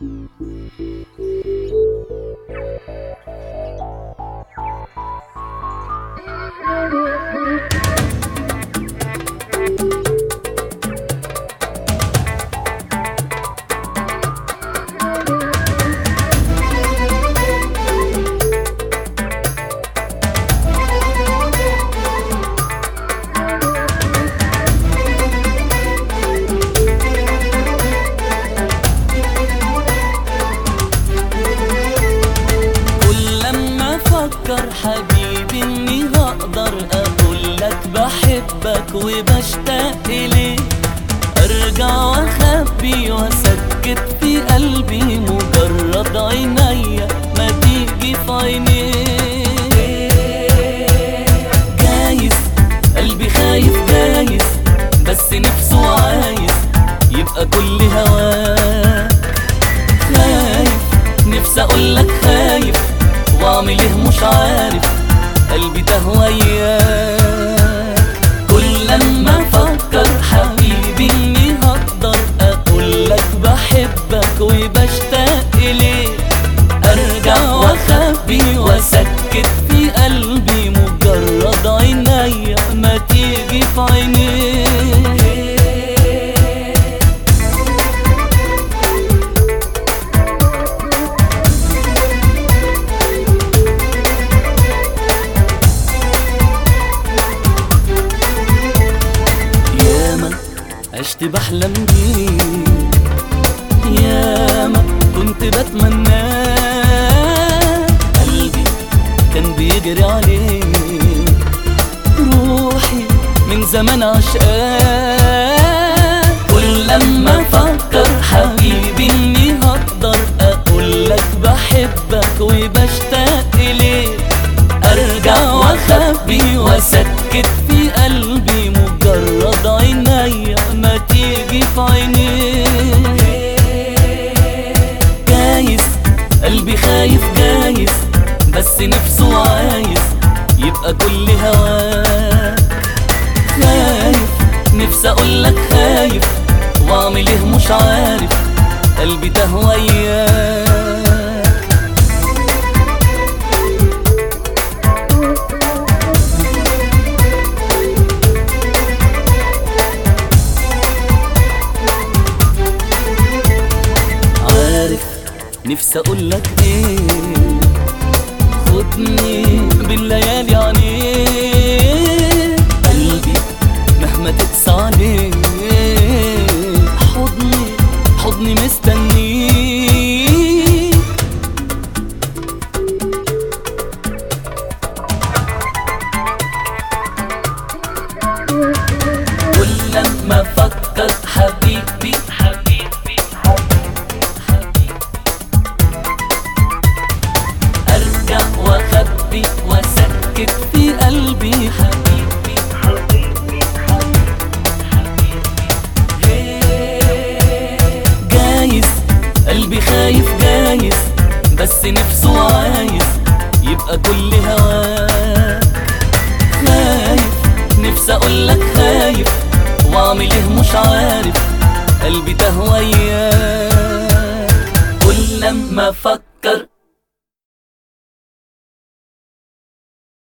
كل لما افكر حبيبي اني هقدر اقول لك بحبك وبشتاق اليك ارجع واخبي واسكت في قلبي مجرد عينيا ما تيجي في عينيك جايز قلبي خايف جايز بس نفسه عايز يبقى كل هواك خايف نفسي اقولك خايف واعمل ايه مش عارف قلبي تاه وياك كل لما افكر حبيبي اني هقدر اقولك بحبك وبشتاق اليك ارجع واخبي واسكت في قلبي مجرد عينيا ما تيجي في عينيك ياما عشت بحلم بيك ياما كنت بتمنى قلبي كان بيجري عليك روحي من زمان عشقاك كل لما افكر حبيبي اني هقدر اقولك بحبك وبشتاق اليك ارجع واخبي واسكت في قلبي مجرد عينيا ما تيجي في عينيك جايز قلبي خايف جايز بس نفسه عايز يبقى كل هواك خايف نفسي اقولك خايف واعمل ايه مش عارف قلبي تاه وياك عارف نفسي اقولك ايه خدني بالليالي عليك قلبي مهما تقسى عليك حضني حضني مستنيك كل لما افكر حبيبي حبيبي حبيبي ارجع واخبي واسكت في قلبي حبيبي حبيبي حبيبي جايز قلبي خايف جايز بس نفسه عايز يبقى كل هواك خايف نفسي اقولك خايف واعمل ايه مش عارف قلبي تاه وياك كل لما افكر